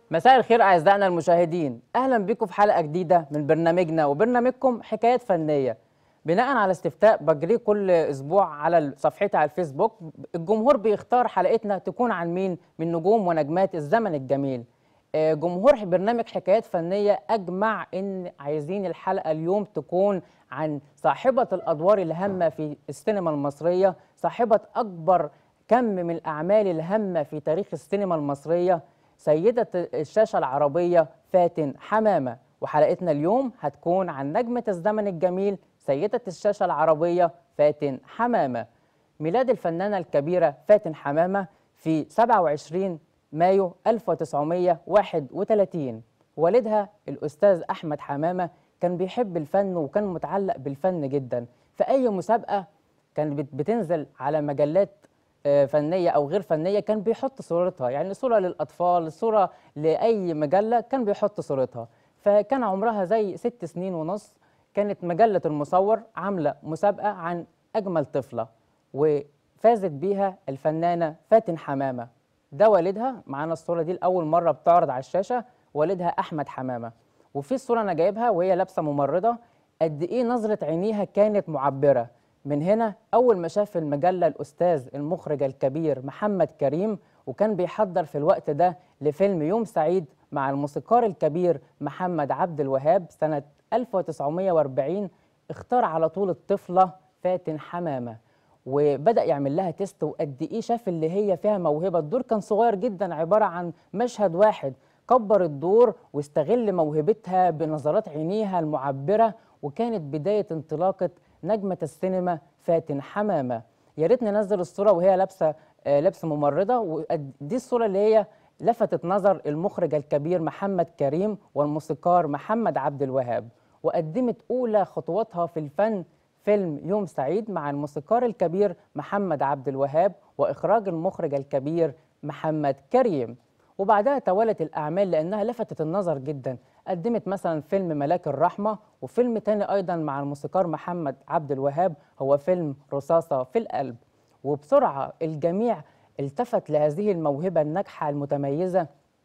مساء الخير أعزائنا المشاهدين أهلا بكم في حلقة جديدة من برنامجنا وبرنامجكم حكايات فنية بناء على استفتاء بجريه كل أسبوع على صفحتي على الفيسبوك الجمهور بيختار حلقتنا تكون عن مين من نجوم ونجمات الزمن الجميل آه، جمهور برنامج حكايات فنية أجمع إن عايزين الحلقة اليوم تكون عن صاحبة الأدوار الهامة في السينما المصرية صاحبة أكبر كم من الأعمال الهامة في تاريخ السينما المصرية سيدة الشاشة العربية فاتن حمامة وحلقتنا اليوم هتكون عن نجمة الزمن الجميل سيدة الشاشة العربية فاتن حمامة ميلاد الفنانة الكبيرة فاتن حمامة في 27 مايو 1931 والدها الأستاذ أحمد حمامة كان بيحب الفن وكان متعلق بالفن جدا في أي مسابقة كان بت- بتنزل على مجلات آه، فنية أو غير فنية كان بيحط صورتها يعني صورة للأطفال صورة لأي مجلة كان بيحط صورتها فكان عمرها زي ست سنين ونص كانت مجلة المصور عاملة مسابقة عن أجمل طفلة وفازت بيها الفنانة فاتن حمامة ده والدها معانا الصورة دي لأول مرة بتعرض على الشاشة والدها أحمد حمامة وفي الصورة أنا جايبها وهي لابسة ممرضة قد إيه نظرة عينيها كانت معبرة من هنا أول ما شاف المجلة الأستاذ المخرج الكبير محمد كريم وكان بيحضر في الوقت ده لفيلم يوم سعيد مع الموسيقار الكبير محمد عبد الوهاب سنة 1940 اختار على طول الطفلة فاتن حمامة وبدأ يعمل لها تيست وقد إيه شاف اللي هي فيها موهبة الدور كان صغير جدا عبارة عن مشهد واحد كبر الدور واستغل موهبتها بنظرات عينيها المعبرة وكانت بداية انطلاقة نجمة السينما فاتن حمامة يا ريت ننزل الصورة وهي لابسة آه، لبس ممرضة ودي الصورة اللي هي لفتت نظر المخرج الكبير محمد كريم والموسيقار محمد عبد الوهاب وقدمت أولى خطواتها في الفن فيلم يوم سعيد مع الموسيقار الكبير محمد عبد الوهاب وإخراج المخرج الكبير محمد كريم وبعدها توالت الأعمال لأنها لفتت النظر جدا قدمت مثلا فيلم ملاك الرحمة وفيلم تاني أيضا مع الموسيقار محمد عبد الوهاب هو فيلم رصاصة في القلب وبسرعة الجميع التفت لهذه الموهبة الناجحة المتميزة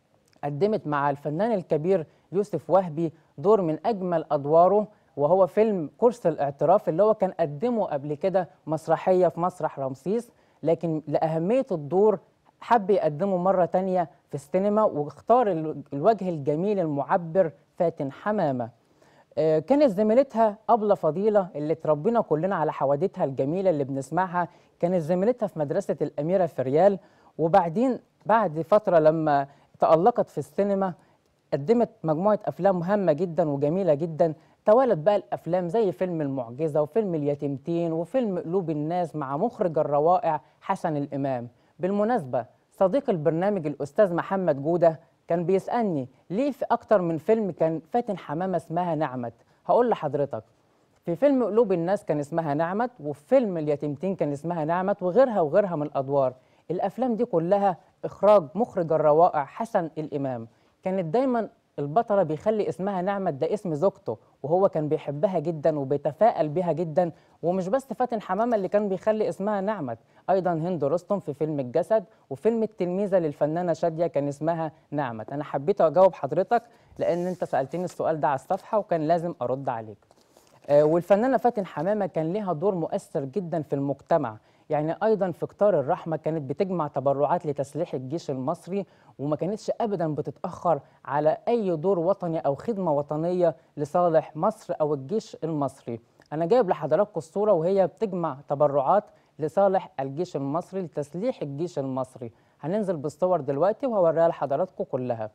قدمت مع الفنان الكبير يوسف وهبي دور من أجمل أدواره وهو فيلم كرسي الاعتراف اللي هو كان قدمه قبل كده مسرحية في مسرح رمسيس لكن لأهمية الدور حب يقدمه مرة تانية في السينما واختار ال- الوجه الجميل المعبر فاتن حمامة آه، كانت زميلتها أبلة فضيلة اللي اتربينا كلنا على حوادثها الجميلة اللي بنسمعها كانت زميلتها في مدرسة الأميرة فريال وبعدين بعد فترة لما تألقت في السينما قدمت مجموعة أفلام هامة جدا وجميلة جدا توالت بقى الأفلام زي فيلم المعجزة وفيلم اليتيمتين وفيلم قلوب الناس مع مخرج الروائع حسن الإمام بالمناسبة صديق البرنامج الأستاذ محمد جودة كان بيسألني ليه في أكتر من فيلم كان فاتن حمامة اسمها نعمت هقول لحضرتك في فيلم قلوب الناس كان اسمها نعمت وفي فيلم اليتيمتين كان اسمها نعمت وغيرها وغيرها من الأدوار الأفلام دي كلها إخراج مخرج الروائع حسن الإمام كانت دايما البطلة بيخلي اسمها نعمت ده اسم زوجته وهو كان بيحبها جدا وبيتفائل بها جدا ومش بس فاتن حمامة اللي كان بيخلي اسمها نعمت أيضا هند رستم في فيلم الجسد وفيلم التلميذة للفنانة شادية كان اسمها نعمت أنا حبيت أجاوب حضرتك لأن أنت سألتني السؤال ده على الصفحة وكان لازم أرد عليك آه، والفنانة فاتن حمامة كان لها دور مؤثر جدا في المجتمع يعني أيضا في كتار الرحمة كانت بتجمع تبرعات لتسليح الجيش المصري وما كانتش أبدا بتتأخر على أي دور وطني أو خدمة وطنية لصالح مصر أو الجيش المصري أنا جايب لحضراتكم الصورة وهي بتجمع تبرعات لصالح الجيش المصري لتسليح الجيش المصري هننزل بالصور دلوقتي وهوريها لحضراتكم كلها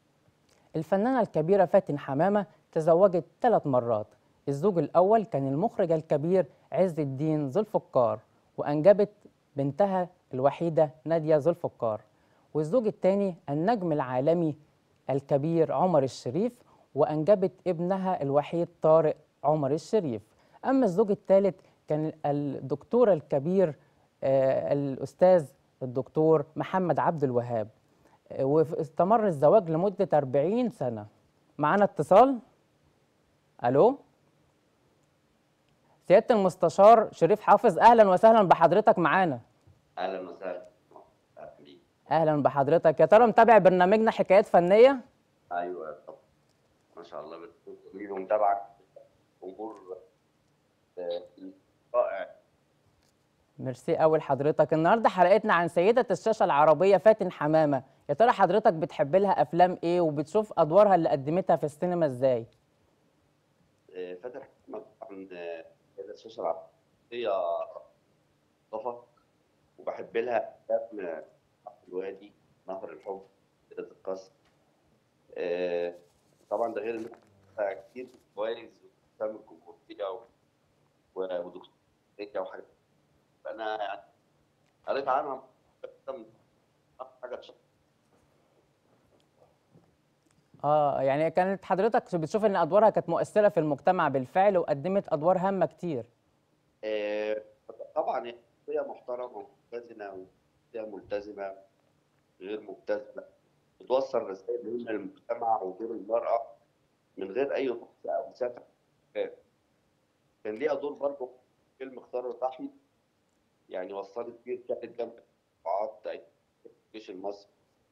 الفنانة الكبيرة فاتن حمامة تزوجت ثلاث مرات الزوج الأول كان المخرج الكبير عز الدين ذو الفقار وأنجبت بنتها الوحيدة نادية ذو الفقار والزوج الثاني النجم العالمي الكبير عمر الشريف وأنجبت ابنها الوحيد طارق عمر الشريف أما الزوج الثالث كان الدكتور الكبير آه، الأستاذ الدكتور محمد عبد الوهاب آه، واستمر الزواج لمدة 40 سنة معانا اتصال ألو سيادة المستشار شريف حافظ أهلا وسهلا بحضرتك معانا اهلا وسهلا أهلا بيك. اهلا بحضرتك يا ترى متابع برنامجنا حكايات فنيه ايوه طبعا ما شاء الله بتقولي له متابعك امور آه، رائع ميرسي قوي لحضرتك النهارده حلقتنا عن سيده الشاشه العربيه فاتن حمامه يا ترى حضرتك بتحب لها افلام ايه وبتشوف ادوارها اللي قدمتها في السينما ازاي آه، فاتن حكمة طبعا آه، هي الشاشه العربيه صفا وبحب لها افلام آه، بحر الوادي نهر الحب ليلة القصر آه، طبعا ده غير ان أنا كتير كويس وافلام الجمهوريه و- و- ودكتوريه وحاجات فانا يعني قريت عنها أكتر من حاجه تشرف اه يعني كانت حضرتك بتشوف ان ادوارها كانت مؤثره في المجتمع بالفعل وقدمت ادوار هامه كتير آه، طبعا هي محترمه ومتزنه وهي ملتزمه غير مبتذله بتوصل رسائل مهمه للمجتمع ودور المراه من غير اي نقص او مسافه كان ليها دور برضه في فيلم اختار الرحمه يعني وصلت فيه رساله جنب القطاعات الجيش المصري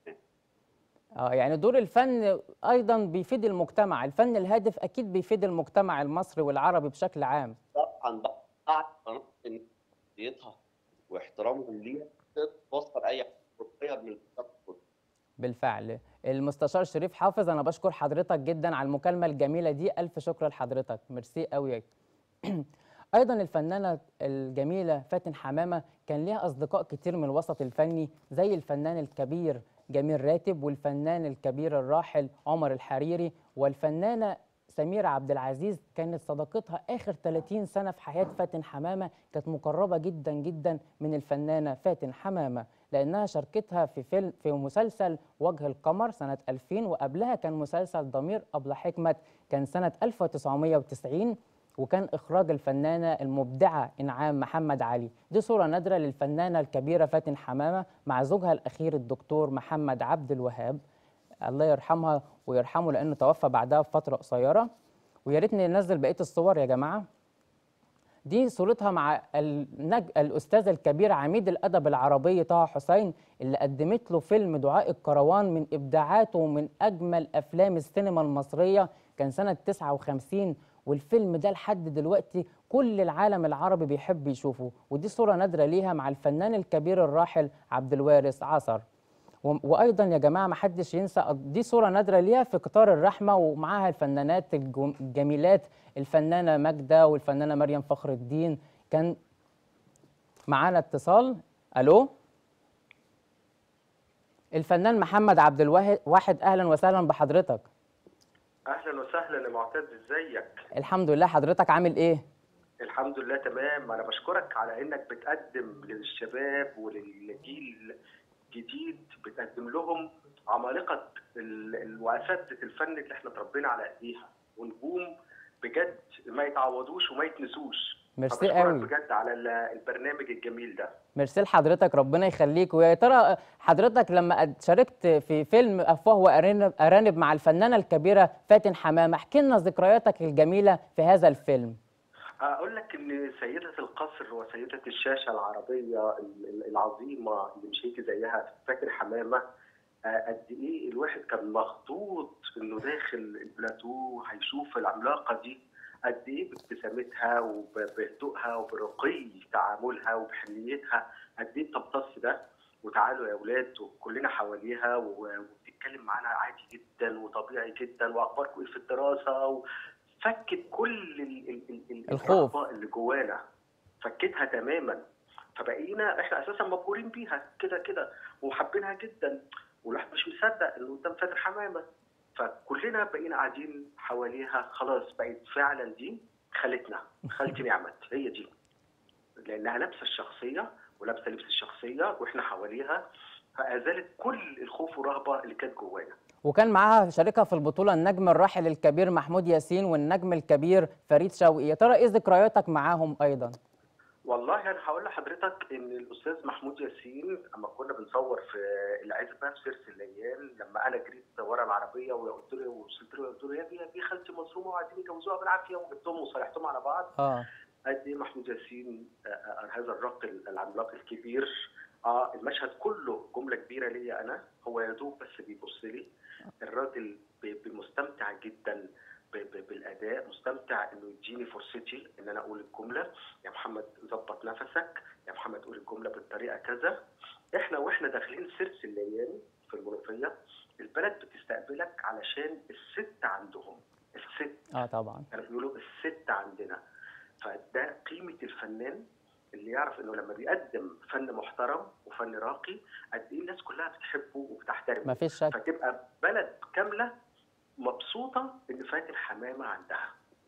اه يعني دور الفن ايضا بيفيد المجتمع الفن الهادف اكيد بيفيد المجتمع المصري والعربي بشكل عام طبعا بعد قناه ان شخصيتها واحترامهم ليها تقدر توصل اي حاجه تغير من المجتمع كله. بالفعل المستشار شريف حافظ انا بشكر حضرتك جدا على المكالمه الجميله دي الف شكر لحضرتك ميرسي قوي ايضا الفنانه الجميله فاتن حمامه كان ليها اصدقاء كتير من الوسط الفني زي الفنان الكبير جميل راتب والفنان الكبير الراحل عمر الحريري والفنانه سميرة عبد العزيز كانت صداقتها آخر 30 سنة في حياة فاتن حمامة كانت مقربة جدا جدا من الفنانة فاتن حمامة لأنها شاركتها في فيلم في مسلسل وجه القمر سنة 2000 وقبلها كان مسلسل ضمير أبلة حكمت كان سنة 1990 وكان إخراج الفنانة المبدعة إنعام محمد علي دي صورة نادرة للفنانة الكبيرة فاتن حمامة مع زوجها الأخير الدكتور محمد عبد الوهاب الله يرحمها ويرحمه لانه توفى بعدها بفتره قصيره ويا ريت ننزل بقيه الصور يا جماعه دي صورتها مع النج... الاستاذ الكبير عميد الادب العربي طه حسين اللي قدمت له فيلم دعاء الكروان من ابداعاته ومن اجمل افلام السينما المصريه كان سنه 59 والفيلم ده لحد دلوقتي كل العالم العربي بيحب يشوفه ودي صوره نادره ليها مع الفنان الكبير الراحل عبد الوارث عصر و- وايضا يا جماعه ما حدش ينسى دي صوره نادره ليها في قطار الرحمه ومعاها الفنانات الجم- الجميلات الفنانه ماجده والفنانه مريم فخر الدين كان معانا اتصال الو الفنان محمد عبد الواحد اهلا وسهلا بحضرتك اهلا وسهلا يا معتز ازيك الحمد لله حضرتك عامل ايه الحمد لله تمام انا بشكرك على انك بتقدم للشباب وللجيل الجديد بتقدم لهم عمالقه ال- ال- واساتذه الفن اللي احنا اتربينا على ايديها ونجوم بجد ما يتعوضوش وما يتنسوش ميرسي فبشكرك قوي بجد على ال- البرنامج الجميل ده ميرسي لحضرتك ربنا يخليك ويا ترى حضرتك لما قد- شاركت في فيلم افواه وارانب أرانب مع الفنانه الكبيره فاتن حمامه احكي لنا ذكرياتك الجميله في هذا الفيلم اقول لك ان سيده القصر وسيده الشاشه العربيه ال- ال- العظيمه اللي مش هيجي زيها فاكر حمامه آه، قد ايه الواحد كان مخضوض انه داخل البلاتو هيشوف العملاقه دي قد ايه بابتسامتها وبهدوءها وبرقي تعاملها وبحنيتها قد ايه التمتص ده وتعالوا يا اولاد وكلنا حواليها و- وبتتكلم معانا عادي جدا وطبيعي جدا واخباركم ايه في الدراسه و... فكت كل ال ال ال ال الخوف. الرهبة اللي جوانا فكتها تماما فبقينا احنا اساسا مبهورين بيها كده كده وحابينها جدا والواحد مش مصدق انه قدام فاتن حمامه فكلنا بقينا قاعدين حواليها خلاص بقت فعلا دي خالتنا خالتي نعمت هي دي لانها لابسه الشخصيه ولابسه لبس الشخصيه واحنا حواليها فازالت كل الخوف والرهبه اللي كانت جوانا وكان معاها شاركها في البطوله النجم الراحل الكبير محمود ياسين والنجم الكبير فريد شوقي يا ترى ايه ذكرياتك معاهم ايضا والله انا هقول لحضرتك ان الاستاذ محمود ياسين اما كنا بنصور في العزبه في سيرس الايام لما انا جريت ورا العربيه وقلت له وصلت له قلت له يا ابني يا ابني خالتي مظلومه وعايزين يجوزوها بالعافيه وجبتهم وصالحتهم على بعض اه قد ايه محمود ياسين آه، آه، هذا الراقي العملاق الكبير اه المشهد كله جمله كبيره ليا انا هو يا دوب بس بيبص لي الراجل ب- بمستمتع جدا ب- ب- بالاداء مستمتع انه يديني فرصتي ان انا اقول الجمله يا محمد ظبط نفسك يا محمد قول الجمله بالطريقه كذا احنا واحنا داخلين سيرس الليالي في المنوفيه البلد بتستقبلك علشان الست عندهم الست اه طبعا كانوا بيقولوا الست عندنا فده قيمه الفنان اللي يعرف انه لما بيقدم فن محترم وفن راقي قد ايه الناس كلها بتحبه وبتحترمه ما فيش شك فتبقى بلد كامله مبسوطه ان فاتن حمامه عندها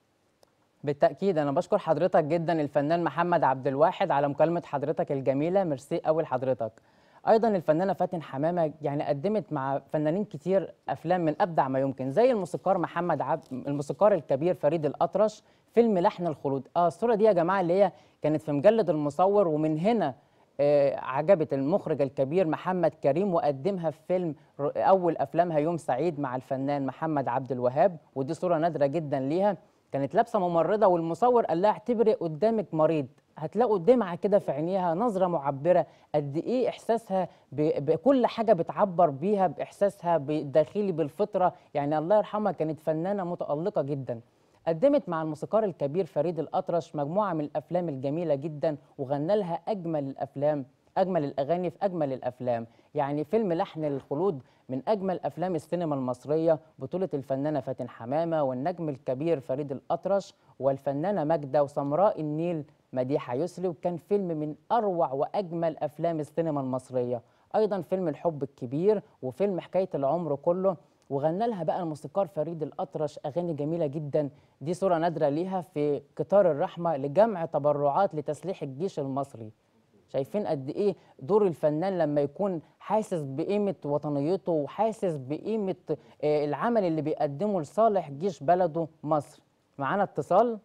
بالتأكيد أنا بشكر حضرتك جدا الفنان محمد عبد الواحد على مكالمة حضرتك الجميلة ميرسي أوي لحضرتك أيضا الفنانة فاتن حمامة يعني قدمت مع فنانين كتير أفلام من أبدع ما يمكن زي الموسيقار محمد عبد الموسيقار الكبير فريد الأطرش فيلم لحن الخلود اه الصورة دي يا جماعة اللي هي كانت في مجلد المصور ومن هنا آه، عجبت المخرج الكبير محمد كريم وقدمها في فيلم ر- أول أفلامها يوم سعيد مع الفنان محمد عبد الوهاب ودي صورة نادرة جدا ليها كانت لابسه ممرضه والمصور قال لها اعتبري قدامك مريض هتلاقوا دمعه كده في عينيها نظره معبره قد ايه احساسها ب- بكل حاجه بتعبر بيها باحساسها بداخلي بالفطره يعني الله يرحمها كانت فنانه متالقه جدا قدمت مع الموسيقار الكبير فريد الأطرش مجموعة من الأفلام الجميلة جدا وغنى لها أجمل الأفلام أجمل الأغاني في أجمل الأفلام يعني فيلم لحن الخلود من أجمل أفلام السينما المصرية بطولة الفنانة فاتن حمامة والنجم الكبير فريد الأطرش والفنانة ماجدة وسمراء النيل مديحة يسري وكان فيلم من أروع وأجمل أفلام السينما المصرية أيضا فيلم الحب الكبير وفيلم حكاية العمر كله وغنى لها بقى الموسيقار فريد الأطرش أغاني جميلة جدا دي صورة نادرة ليها في قطار الرحمة لجمع تبرعات لتسليح الجيش المصري شايفين قد ايه دور الفنان لما يكون حاسس بقيمه وطنيته وحاسس بقيمه آه، العمل اللي بيقدمه لصالح جيش بلده مصر معانا اتصال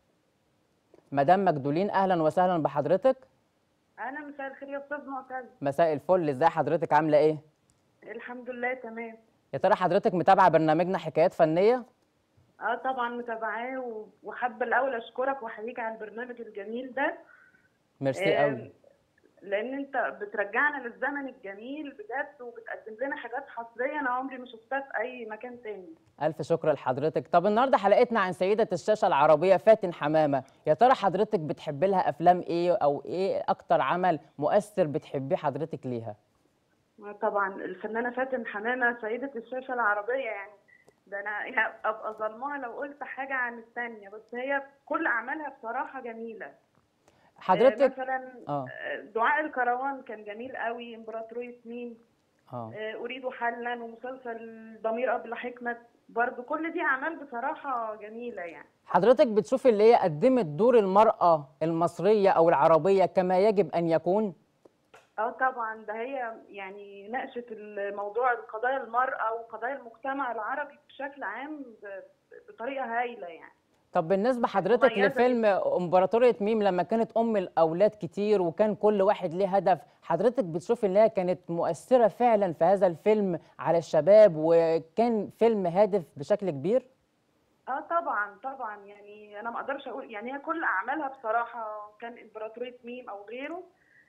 مدام مجدولين اهلا وسهلا بحضرتك انا مساء الخير يا استاذ معتز مساء الفل ازاي حضرتك عامله ايه الحمد لله تمام يا ترى حضرتك متابعه برنامجنا حكايات فنيه اه طبعا متابعاه و- وحابه الاول اشكرك واحييك على البرنامج الجميل ده ميرسي آه، قوي لان انت بترجعنا للزمن الجميل بجد وبتقدم لنا حاجات حصريه انا عمري ما شفتها في اي مكان تاني الف شكر لحضرتك طب النهارده حلقتنا عن سيده الشاشه العربيه فاتن حمامه يا ترى حضرتك بتحب لها افلام ايه او ايه اكتر عمل مؤثر بتحبيه حضرتك ليها آه، طبعا الفنانه فاتن حمامه سيده الشاشه العربيه يعني ده انا يعني ابقى ظلمها لو قلت حاجه عن الثانيه بس هي كل اعمالها بصراحه جميله آه، حضرتك مثلا اه آه، دعاء الكروان كان جميل قوي امبراطوريه مين اه آه، اريد حلا ومسلسل ضمير ابله حكمت برضو كل دي اعمال بصراحه جميله يعني حضرتك بتشوف اللي هي قدمت دور المرأة المصرية أو العربية كما يجب أن يكون؟ اه طبعا ده هي يعني ناقشت الموضوع قضايا المراه وقضايا المجتمع العربي بشكل عام ب- بطريقه هايله يعني طب بالنسبة حضرتك مميزة لفيلم إمبراطورية ميم لما كانت أم الأولاد كتير وكان كل واحد ليه هدف حضرتك بتشوف اللي هي كانت مؤثرة فعلا في هذا الفيلم على الشباب وكان فيلم هادف بشكل كبير؟ اه طبعا طبعا يعني انا ما اقدرش اقول يعني هي كل اعمالها بصراحه كان امبراطوريه ميم او غيره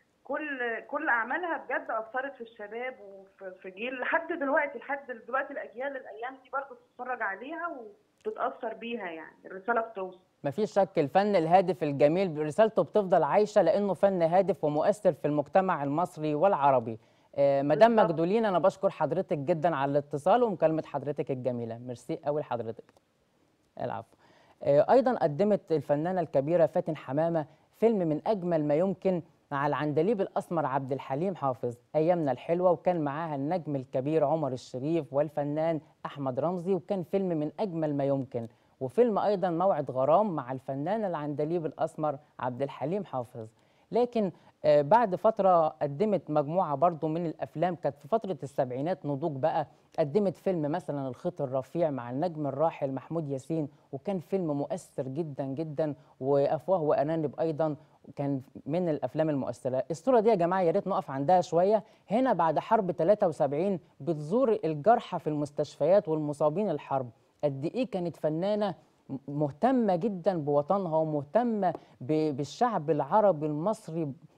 كل كل اعمالها بجد اثرت في الشباب وفي في جيل لحد دلوقتي لحد دلوقتي الاجيال الايام دي برضه بتتفرج عليها وبتتاثر بيها يعني الرساله بتوصل مفيش شك الفن الهادف الجميل رسالته بتفضل عايشة لأنه فن هادف ومؤثر في المجتمع المصري والعربي آه، مدام بالظبط. مجدولين أنا بشكر حضرتك جدا على الاتصال ومكالمة حضرتك الجميلة ميرسي أوي لحضرتك العفو آه، أيضا قدمت الفنانة الكبيرة فاتن حمامة فيلم من أجمل ما يمكن مع العندليب الأسمر عبد الحليم حافظ أيامنا الحلوة وكان معاها النجم الكبير عمر الشريف والفنان أحمد رمزي وكان فيلم من أجمل ما يمكن وفيلم أيضا موعد غرام مع الفنان العندليب الأسمر عبد الحليم حافظ لكن آه، بعد فترة قدمت مجموعة برضو من الأفلام كانت في فترة السبعينات نضوج بقى قدمت فيلم مثلا الخيط الرفيع مع النجم الراحل محمود ياسين وكان فيلم مؤثر جدا جدا وأفواه وأرانب أيضا كان من الأفلام المؤثرة الصورة دي يا جماعة يا ريت نقف عندها شوية هنا بعد حرب 73 بتزور الجرحى في المستشفيات والمصابين الحرب قد إيه كانت فنانة مهتمة جدا بوطنها ومهتمة ب- بالشعب العربي المصري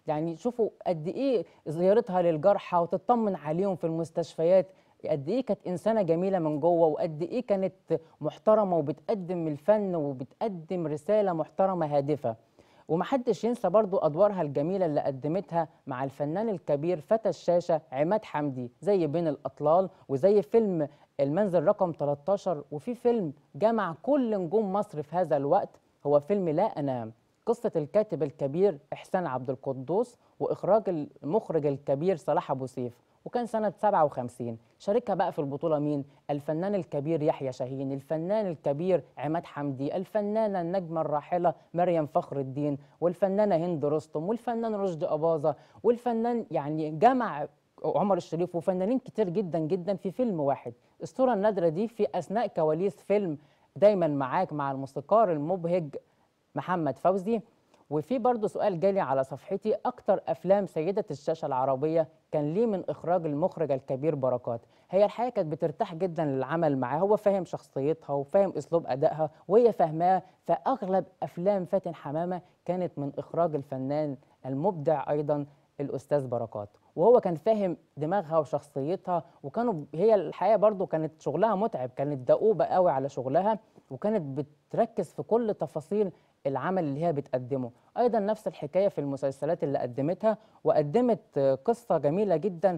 يعني شوفوا قد ايه زيارتها للجرحى وتطمن عليهم في المستشفيات قد ايه كانت انسانه جميله من جوه وقد ايه كانت محترمه وبتقدم الفن وبتقدم رساله محترمه هادفه ومحدش ينسى برضو ادوارها الجميله اللي قدمتها مع الفنان الكبير فتى الشاشه عماد حمدي زي بين الاطلال وزي فيلم المنزل رقم 13 وفي فيلم جمع كل نجوم مصر في هذا الوقت هو فيلم لا انام قصة الكاتب الكبير إحسان عبد القدوس وإخراج المخرج الكبير صلاح أبو سيف وكان سنة 57 شاركها بقى في البطولة مين؟ الفنان الكبير يحيى شاهين الفنان الكبير عماد حمدي الفنانة النجمة الراحلة مريم فخر الدين والفنانة هند رستم والفنان رشدي أباظة والفنان يعني جمع عمر الشريف وفنانين كتير جدا جدا في فيلم واحد الصورة النادرة دي في أثناء كواليس فيلم دايما معاك مع الموسيقار المبهج محمد فوزي وفي برضه سؤال جالي على صفحتي أكتر أفلام سيدة الشاشة العربية كان ليه من إخراج المخرج الكبير بركات هي الحقيقة كانت بترتاح جدا للعمل معاه هو فاهم شخصيتها وفاهم أسلوب أدائها وهي فاهماه فأغلب أفلام فاتن حمامة كانت من إخراج الفنان المبدع أيضا الأستاذ بركات وهو كان فاهم دماغها وشخصيتها وكانوا هي الحقيقة برضه كانت شغلها متعب كانت دؤوبة قوي على شغلها وكانت بتركز في كل تفاصيل العمل اللي هي بتقدمه ايضا نفس الحكايه في المسلسلات اللي قدمتها وقدمت قصه جميله جدا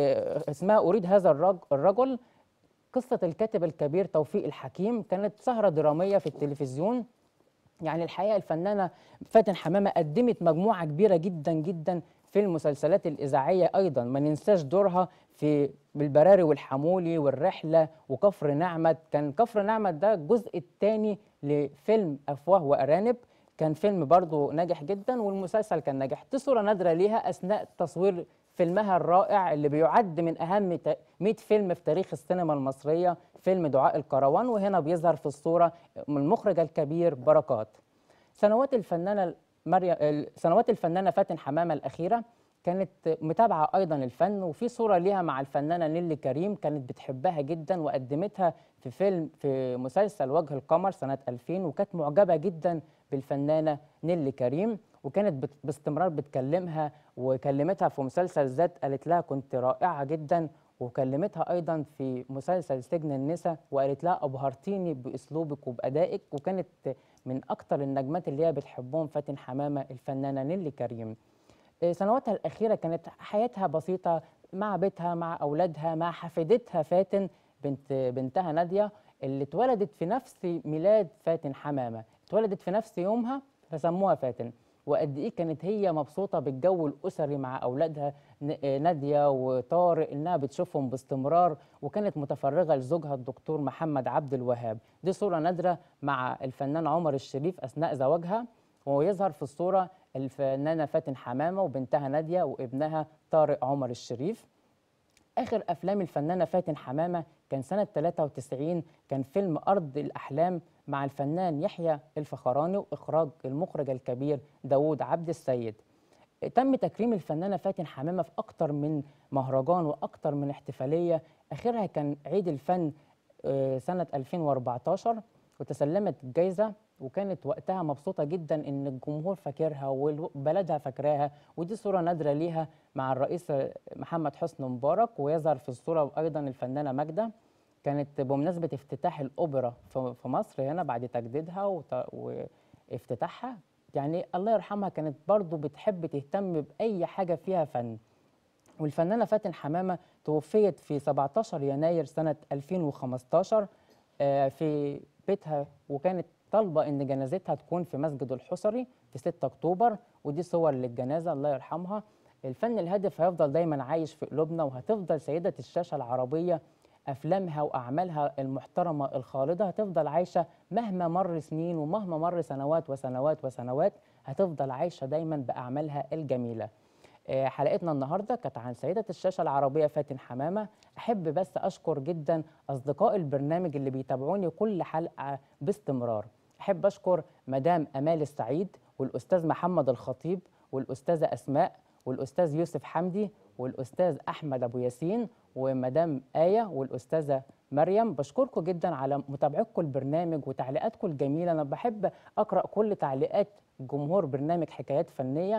اسمها اريد هذا الرجل قصه الكاتب الكبير توفيق الحكيم كانت سهره دراميه في التلفزيون يعني الحقيقه الفنانه فاتن حمامه قدمت مجموعه كبيره جدا جدا في المسلسلات الاذاعيه ايضا ما ننساش دورها في بالبراري والحمولي والرحله وكفر نعمت كان كفر نعمت ده الجزء الثاني لفيلم افواه وارانب كان فيلم برضه ناجح جدا والمسلسل كان ناجح دي صوره نادره ليها اثناء تصوير فيلمها الرائع اللي بيعد من اهم 100 فيلم في تاريخ السينما المصريه فيلم دعاء الكروان وهنا بيظهر في الصوره المخرج الكبير بركات سنوات الفنانه مريم سنوات الفنانه فاتن حمامه الاخيره كانت متابعه ايضا الفن وفي صوره ليها مع الفنانه نيلي كريم كانت بتحبها جدا وقدمتها في فيلم في مسلسل وجه القمر سنه 2000 وكانت معجبه جدا بالفنانه نيلي كريم وكانت باستمرار بتكلمها وكلمتها في مسلسل ذات قالت لها كنت رائعه جدا وكلمتها ايضا في مسلسل سجن النساء وقالت لها ابهرتيني باسلوبك وبادائك وكانت من اكتر النجمات اللي هي بتحبهم فاتن حمامه الفنانه نيلي كريم سنواتها الأخيرة كانت حياتها بسيطة مع بيتها مع أولادها مع حفيدتها فاتن بنت بنتها نادية اللي اتولدت في نفس ميلاد فاتن حمامة اتولدت في نفس يومها فسموها فاتن وقد ايه كانت هي مبسوطه بالجو الاسري مع اولادها ناديه وطارق انها بتشوفهم باستمرار وكانت متفرغه لزوجها الدكتور محمد عبد الوهاب دي صوره نادره مع الفنان عمر الشريف اثناء زواجها ويظهر في الصوره الفنانه فاتن حمامه وبنتها ناديه وابنها طارق عمر الشريف اخر افلام الفنانه فاتن حمامه كان سنه 93 كان فيلم ارض الاحلام مع الفنان يحيى الفخراني واخراج المخرج الكبير داوود عبد السيد تم تكريم الفنانه فاتن حمامه في اكتر من مهرجان واكتر من احتفاليه اخرها كان عيد الفن سنه 2014 وتسلمت الجائزه وكانت وقتها مبسوطة جدا إن الجمهور فاكرها وبلدها فاكراها ودي صورة نادرة ليها مع الرئيس محمد حسني مبارك ويظهر في الصورة أيضا الفنانة ماجدة كانت بمناسبة افتتاح الأوبرا في مصر هنا بعد تجديدها وافتتاحها يعني الله يرحمها كانت برضو بتحب تهتم بأي حاجة فيها فن والفنانة فاتن حمامة توفيت في 17 يناير سنة 2015 في بيتها وكانت طالبه ان جنازتها تكون في مسجد الحصري في 6 اكتوبر ودي صور للجنازه الله يرحمها الفن الهادف هيفضل دايما عايش في قلوبنا وهتفضل سيده الشاشه العربيه افلامها واعمالها المحترمه الخالده هتفضل عايشه مهما مر سنين ومهما مر سنوات وسنوات وسنوات هتفضل عايشه دايما باعمالها الجميله حلقتنا النهارده كانت عن سيده الشاشه العربيه فاتن حمامه احب بس اشكر جدا اصدقاء البرنامج اللي بيتابعوني كل حلقه باستمرار احب اشكر مدام امال السعيد والاستاذ محمد الخطيب والاستاذه اسماء والاستاذ يوسف حمدي والاستاذ احمد ابو ياسين ومدام ايه والاستاذه مريم بشكركم جدا على متابعتكم البرنامج وتعليقاتكم الجميله انا بحب اقرا كل تعليقات جمهور برنامج حكايات فنيه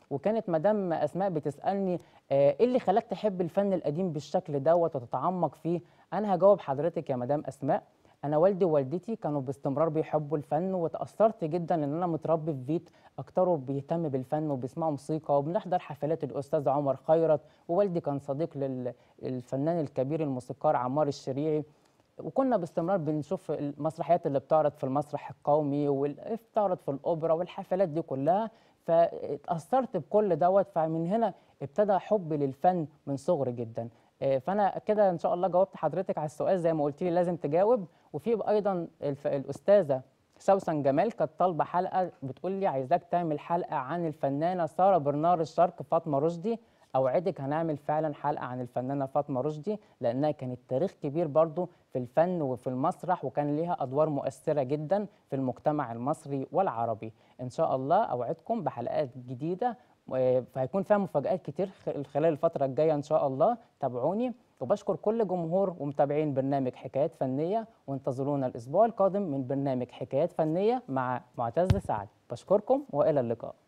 وكانت مدام اسماء بتسالني آه، ايه اللي خلاك تحب الفن القديم بالشكل دوت وتتعمق فيه انا هجاوب حضرتك يا مدام اسماء انا والدي ووالدتي كانوا باستمرار بيحبوا الفن وتاثرت جدا ان انا متربي في بيت اكتره بيهتم بالفن وبيسمعوا موسيقى وبنحضر حفلات الاستاذ عمر خيرت ووالدي كان صديق للفنان الكبير الموسيقار عمار الشريعي وكنا باستمرار بنشوف المسرحيات اللي بتعرض في المسرح القومي واللي بتعرض في الاوبرا والحفلات دي كلها فاتاثرت بكل دوت فمن هنا ابتدى حبي للفن من صغري جدا آه، فانا كده ان شاء الله جاوبت حضرتك على السؤال زي ما قلت لي لازم تجاوب وفي ايضا الف... الاستاذه سوسن جمال كانت طالبه حلقه بتقول لي عايزاك تعمل حلقه عن الفنانه ساره برنار الشرق فاطمه رشدي اوعدك هنعمل فعلا حلقه عن الفنانه فاطمه رشدي لانها كانت تاريخ كبير برضو في الفن وفي المسرح وكان ليها ادوار مؤثره جدا في المجتمع المصري والعربي ان شاء الله اوعدكم بحلقات جديده و- فهيكون فيها مفاجآت كتير خ- خلال الفترة الجاية إن شاء الله تابعوني وبشكر كل جمهور ومتابعين برنامج حكايات فنية وانتظرونا الأسبوع القادم من برنامج حكايات فنية مع معتز سعد بشكركم وإلى اللقاء